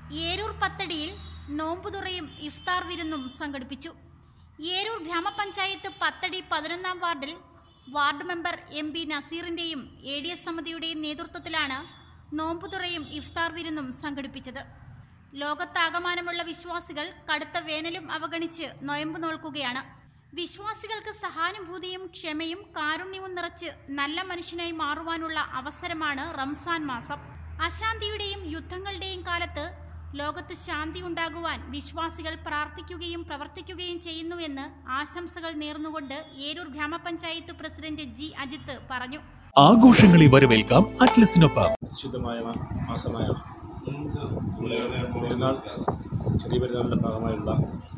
ഏരൂർ പത്തടിയിൽ നോമ്പുതുറയും ഇഫ്താർ വിരുന്നും സംഘടിപ്പിച്ചു ഏരൂർ ഗ്രാമപഞ്ചായത്ത് പത്തടി പതിനൊന്നാം വാർഡിൽ വാർഡ് മെമ്പർ എം പി നസീറിന്റെയും എ ഡി എസ് സമിതിയുടെയും നേതൃത്വത്തിലാണ് നോമ്പുതുറയും ഇഫ്താർ വിരുന്നും സംഘടിപ്പിച്ചത് ലോകത്താകമാനമുള്ള വിശ്വാസികൾ കടുത്ത വേനലും അവഗണിച്ച് നൊയമ്പ് നോൽക്കുകയാണ് വിശ്വാസികൾക്ക് സഹാനുഭൂതിയും ക്ഷമയും കാരുണ്യവും നിറച്ച് നല്ല മനുഷ്യനായി മാറുവാനുള്ള അവസരമാണ് റംസാൻ മാസം അശാന്തിയുടെയും യുദ്ധങ്ങളുടെയും കാലത്ത് ലോകത്ത് ശാന്തി ഉണ്ടാകുവാൻ വിശ്വാസികൾ പ്രാർത്ഥിക്കുകയും പ്രവർത്തിക്കുകയും ചെയ്യുന്നുവെന്ന് ആശംസകൾ നേർന്നുകൊണ്ട് ഏരൂർ ഗ്രാമപഞ്ചായത്ത് പ്രസിഡന്റ് ജി അജിത്ത് പറഞ്ഞു ആഘോഷങ്ങളെ വരവേൽക്കാം അറ്റ്ലസിനൊപ്പം ശുദ്ധമായ മാ- മാസമായ നമ്മുടെ പെരുന്നാൾ ചെറിയ പെരുന്നാളിൻ്റെ ഭാഗമായുള്ള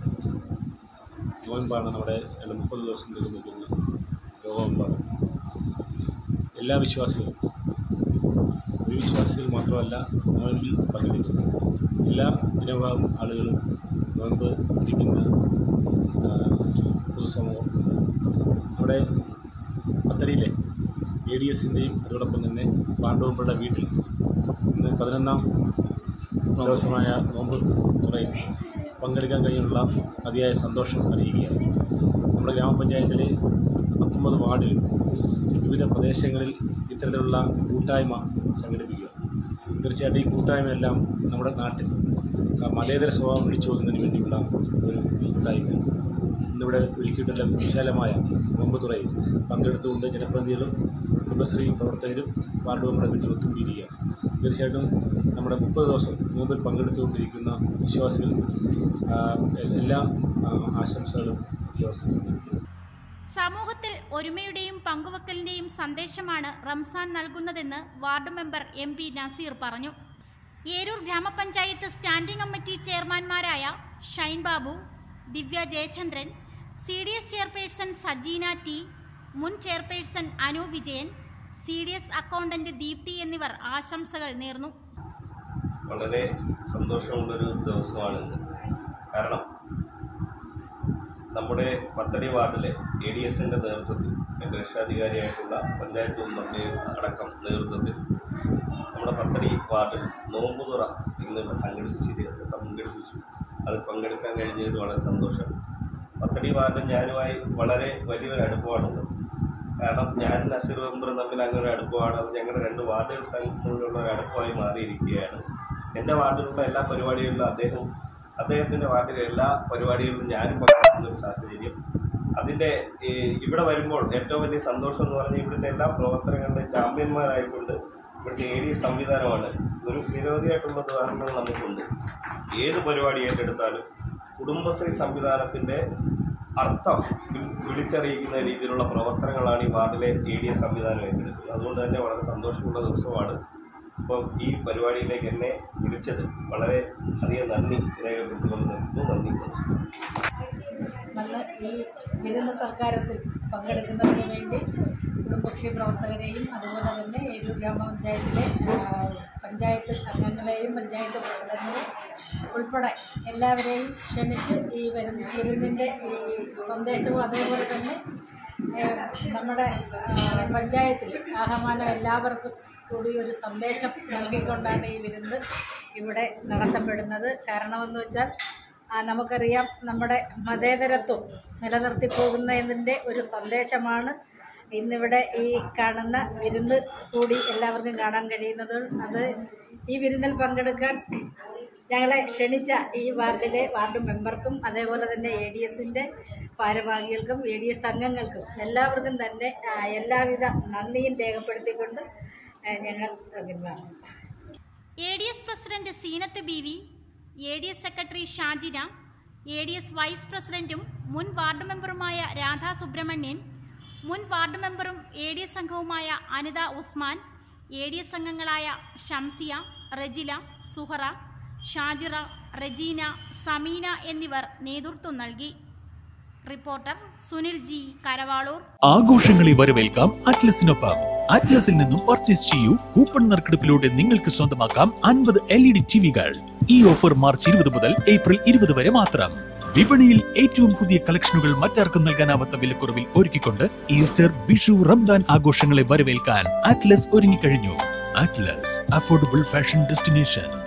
നോയമ്പാണ് നമ്മുടെ രണ്ട് മുപ്പത് ദിവസം നീണ്ടു നിൽക്കുന്ന ലോകമെമ്പാടും എല്ലാ വിശ്വാസികളും ഒരു വിശ്വാസികൾ മാത്രമല്ല നോയമ്പിൽ പങ്കെടുക്കുന്നു എല്ലാ ജനവിഭാഗം ആളുകളും നോയമ്പ് ഇരിക്കുന്ന ആ, പൊതുസമൂഹം നമ്മുടെ പത്തടിയിലെ എ ഡി എസിൻ്റെയും അതോടൊപ്പം തന്നെ പാണ്ഡവമ്പയുടെ വീട്ടിൽ ഇന്ന് പതിനൊന്നാം ദിവസമായ നോമ്പ് തുറയിൽ പങ്കെടുക്കാൻ കഴിഞ്ഞുള്ള അതിയായ സന്തോഷം അറിയിക്കുകയാണ് നമ്മുടെ ഗ്രാമപഞ്ചായത്തിലെ പത്തൊമ്പത് വാർഡിലും വിവിധ പ്രദേശങ്ങളിൽ ഇത്തരത്തിലുള്ള കൂട്ടായ്മ സംഘടിപ്പിക്കുക തീർച്ചയായിട്ടും ഈ കൂട്ടായ്മയെല്ലാം നമ്മുടെ നാട്ടിൽ ആ, മതേതര സ്വഭാവം വിളിച്ചോതുന്നതിന് വേണ്ടിയുള്ള ഒരു കൂട്ടായ്മയാണ് ഇന്നിവിടെ ഒരുക്കിയിട്ടുള്ള വിശാലമായ നോമ്പ് തുറയിൽ പങ്കെടുത്തുകൊണ്ട് ജനപ്രതിനിധികളും കുടുംബശ്രീ പ്രവർത്തകരും വാർഡ് മെമ്പറുടെ വീട്ടിൽ ഒത്തുകൂടിയിരിക്കുകയാണ് തീർച്ചയായിട്ടും നമ്മുടെ മുപ്പത് ദിവസം നോമ്പിൽ പങ്കെടുത്തുകൊണ്ടിരിക്കുന്ന വിശ്വാസികൾ ആ, എ- എല്ലാ ആ, ആശംസകളും ഈ അവസരത്തിൽ നൽകുന്നു. സമൂഹത്തിൽ ഒരുമയുടെയും പങ്കുവെക്കലിന്റെയും സന്ദേശമാണ് റംസാൻ നൽകുന്നതെന്ന് ward member M P Nazeer പറഞ്ഞു ഏരൂർ ഗ്രാമപഞ്ചായത്ത് സ്റ്റാൻഡിംഗ് കമ്മിറ്റി ചെയർമാൻമാരായ Shine Babu Divya Jayachandran C D S chairperson Sajeena T മുൻ chairperson Anu Vijayan C D S accountant Deepthi എന്നിവർ ആശംസകൾ നേർന്നു വളരെ സന്തോഷമുള്ളൊരു ദിവസമാണിന്ന് കാരണം നമ്മുടെ പത്തടി വാർഡിലെ എ ഡി എസിൻ്റെ നേതൃത്വത്തിൽ എൻ്റെ രക്ഷാധികാരിയായിട്ടുള്ള പഞ്ചായത്ത് മെമ്പറിൻ്റെ അടക്കം നേതൃത്വത്തിൽ നമ്മുടെ പത്തടി വാർഡിൽ നോമ്പുതുറ ഇന്ന് സംഘടിപ്പിച്ചിട്ട് സംഘടിപ്പിച്ചു അത് പങ്കെടുക്കാൻ കഴിഞ്ഞതിൽ വളരെ സന്തോഷം പത്തടി വാർഡ് ഞാനുമായി വളരെ വലിയൊരു അടുപ്പമാണുള്ളത് കാരണം ഞാൻ നസീർ മെമ്പറും തമ്മിൽ അങ്ങനെ ഒരു അടുപ്പമാണ് അത് ഞങ്ങളുടെ രണ്ട് വാർഡുകൾ തമ്മിലുള്ള ഒരു അടുപ്പമായി മാറിയിരിക്കുകയാണ് എൻ്റെ വാർഡിലുള്ള എല്ലാ പരിപാടികളിലും അദ്ദേഹം അദ്ദേഹത്തിൻ്റെ വാർഡിലെ എല്ലാ പരിപാടികളിലും ഞാനും പങ്കെടുക്കുന്ന ഒരു സാഹചര്യം അതിൻ്റെ ഈ ഇവിടെ വരുമ്പോൾ ഏറ്റവും വലിയ സന്തോഷം എന്ന് പറഞ്ഞാൽ ഇവിടുത്തെ എല്ലാ പ്രവർത്തനങ്ങളുടെ ചാമ്പ്യന്മാരായിക്കൊണ്ട് ഇവിടുത്തെ എ ഡി സംവിധാനമാണ് ഒരു നിരവധിയായിട്ടുള്ള ഉദാഹരണങ്ങൾ നമുക്കുണ്ട് ഏത് പരിപാടി ഏറ്റെടുത്താലും കുടുംബശ്രീ സംവിധാനത്തിൻ്റെ അർത്ഥം വി- വിളിച്ചറിയിക്കുന്ന രീതിയിലുള്ള പ്രവർത്തനങ്ങളാണ് ഈ വാർഡിലെ എ ഡി എസ് സംവിധാനം ഏറ്റെടുത്തത് അതുകൊണ്ട് തന്നെ വളരെ സന്തോഷമുള്ള ദിവസമാണ് ഇപ്പോൾ ഈ പരിപാടിയിലേക്ക് എന്നെ വിളിച്ചത് വളരെ അധികം നന്ദി രേഖപ്പെടുത്തിക്കൊണ്ട് നിർത്തുന്നു നന്ദി നമസ്കാരം വന്ന് ഈ വിരുന്ന് സൽക്കാരത്തിൽ പങ്കെടുക്കുന്നതിന് വേണ്ടി കുടുംബശ്രീ പ്രവർത്തകരെയും അതുപോലെ തന്നെ ഏരൂർ ഗ്രാമപഞ്ചായത്തിലെ ആ, പഞ്ചായത്ത് അംഗങ്ങളെയും പഞ്ചായത്ത് പ്രസിഡന്റിനെയും ഉൾപ്പെടെ എല്ലാവരെയും ക്ഷണിച്ച് ഈ വരുന്ന വിരുന്നിൻ്റെ ഈ സന്ദേശവും അതേപോലെ തന്നെ ഏ, നമ്മുടെ ആ, പഞ്ചായത്തിൽ ആഹ്വാനം എല്ലാവർക്കും കൂടി ഒരു സന്ദേശം നൽകിക്കൊണ്ടാണ് ഈ വിരുന്ന് ഇവിടെ നടത്തപ്പെടുന്നത് കാരണമെന്ന് വെച്ചാൽ ആ, നമുക്കറിയാം നമ്മുടെ മതേതരത്വം നിലനിർത്തി പോകുന്നതിൻ്റെ ഒരു സന്ദേശമാണ് ഇന്നിവിടെ ഈ കാണുന്ന വിരുന്ന് കൂടി എല്ലാവർക്കും കാണാൻ കഴിയുന്നത് അത് ഈ വിരുന്നിൽ പങ്കെടുക്കാൻ ഞങ്ങളെ ക്ഷണിച്ച ഈ വാർഡിലെ വാർഡ് മെമ്പർക്കും അതേപോലെ തന്നെ എ ഡി എസിൻ്റെ ഭാരവാഹികൾക്കും എ ഡി എസ് അംഗങ്ങൾക്കും എല്ലാവർക്കും തന്നെ ആ, എല്ലാവിധ നന്ദിയും രേഖപ്പെടുത്തിക്കൊണ്ട് ആ, ഞങ്ങൾ പിന്മാറുന്നു A D S president Zeenath B V A D S secretary Shajina A D S vice പ്രസിഡന്റും മുൻ വാർഡ് മെമ്പറുമായ രാധാ സുബ്രഹ്മണ്യൻ മുൻ വാർഡ് മെമ്പറും എ ഡി എസ് അംഗവുമായ Anitha Usman A D S അംഗങ്ങളായ ഷംസിയ റെജില സുഹറ ഷാജിറ റെജീന സമീന എന്നിവർ നേതൃത്വം നൽകി റിപ്പോർട്ടർ സുനിൽ ജി കരവാളൂർ ആഘോഷങ്ങളെ വരവേൽക്കാം അറ്റ്ലസിനൊപ്പം അറ്റ്ലസിൽ നിന്നും പർച്ചേസ് ചെയ്യൂ കൂപ്പൺ നറുക്കെടുപ്പിലൂടെ നിങ്ങൾക്ക് സ്വന്തമാക്കാം അൻപത് എൽ ഇ ഡി ടിവികൾ ഈ ഓഫർ മാർച്ച് ഇരുപത് മുതൽ ഏപ്രിൽ ഇരുപത് വരെ മാത്രം വിപണിയിൽ ഏറ്റവും പുതിയ കളക്ഷനുകൾ മറ്റാർക്കും നൽകാനാവാത്ത വിലക്കുറവിൽ ഒരുക്കിക്കൊണ്ട് ഈസ്റ്റർ വിഷു റംദാൻ ആഘോഷങ്ങളെ വരവേൽക്കാൻ അറ്റ്ലസ് ഒരുങ്ങിക്കഴിഞ്ഞു അറ്റ്ലസ് അഫോർഡബിൾ ഫാഷൻ ഡെസ്റ്റിനേഷൻ